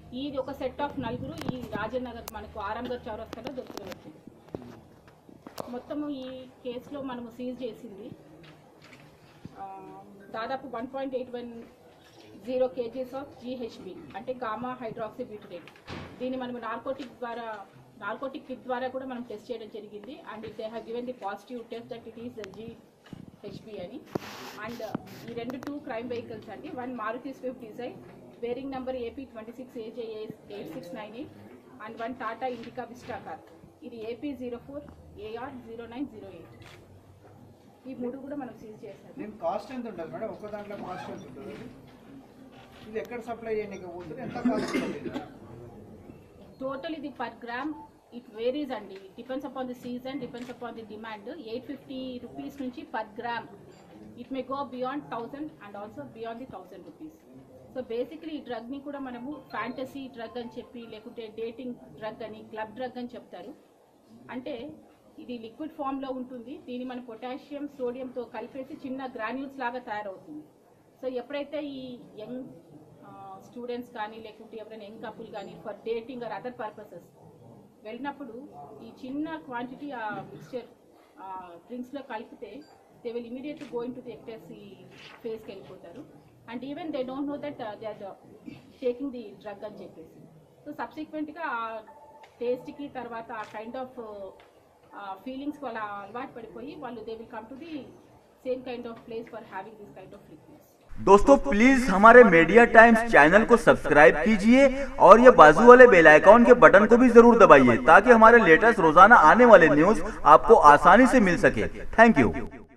ఇది ఒక set of నలుగురు ఈ రాజనగర్ మనకు ఆరంగర్ చౌరస్తాలో దొరికిన వ్యక్తులు మొత్తము ఈ కేసులో మనము సీజ్ చేసింది ఆ, దాదాపు one point eight one zero kgs of GHB అంటే గామా హైడ్రాక్సీ బ్యూటరేట్ దీన్ని మనం నార్కోటిక్ ద్వారా నార్కోటిక్ కిట్ ద్వారా కూడా మనం టెస్ట్ చేయడం జరిగింది and they have given the positive test that it is GHB అని అండ్ ఈ రెండు టూ క్రైమ్ వెహికల్స్ అండి one Maruti swift design bearing number AP twenty six AJ eight six nine eight and one Tata Indica Vista car ఇది AP zero four AR zero nine zero eight ఈ మూడు కూడా మనం seize చేసాము దీని కాస్ట్ ఎంత ఉంటుంది మేడం ఒక్క దాంట్లో కాస్ట్ ఎంత ఉంటుంది ఇది ఎక్కడ సప్లై చేయడానికి పోతుంది ఎంత కాస్ట్ ఉంటుంది టోటల్ ఇది పర్ గ్రామ్ ఇట్ వేరీస్ అండి depends upon the season depends upon the demand eight fifty rupees నుంచి per gram it may go beyond thousand and also beyond the thousand rupees so basically ఈ డ్రగ్ని కూడా మనము fantasy drug అని చెప్పి లేకుంటే dating drug అని క్లబ్ డ్రగ్ అని చెప్తారు అంటే ఇది లిక్విడ్ ఫామ్లో ఉంటుంది దీన్ని మన పొటాషియం సోడియంతో కలిపేసి చిన్న గ్రాన్యూల్స్ లాగా తయారవుతుంది సో ఎప్పుడైతే ఈ యంగ్ స్టూడెంట్స్ కానీ లేకుంటే ఎవరైనా యంగ్ కపుల్ కానీ for dating or other purposes వెళ్ళినప్పుడు ఈ చిన్న క్వాంటిటీ ఆ మిక్స్చర్ డ్రింక్స్లో కలిపితే they will immediately going to the ecstasy ఫేస్కి వెళ్ళిపోతారు and even they don't know that they are taking the drug అని చెప్పేసి సో సబ్సిక్వెంట్గా ఆ టేస్ట్కి తర్వాత ఆ కైండ్ ఆఫ్ ఫీలింగ్స్కి వాళ్ళ అలవాటు పడిపోయి వాళ్ళు they will come to the same kind of place for having this kind of liquids दोस्तों प्लीज हमारे मीडिया टाइम्स चैनल को सब्सक्राइब कीजिए और ये बाजू वाले बेल आइकॉन के बटन को भी जरूर दबाइए ताकि हमारे लेटेस्ट रोजाना आने वाले न्यूज आपको आसानी से मिल सके थैंक यू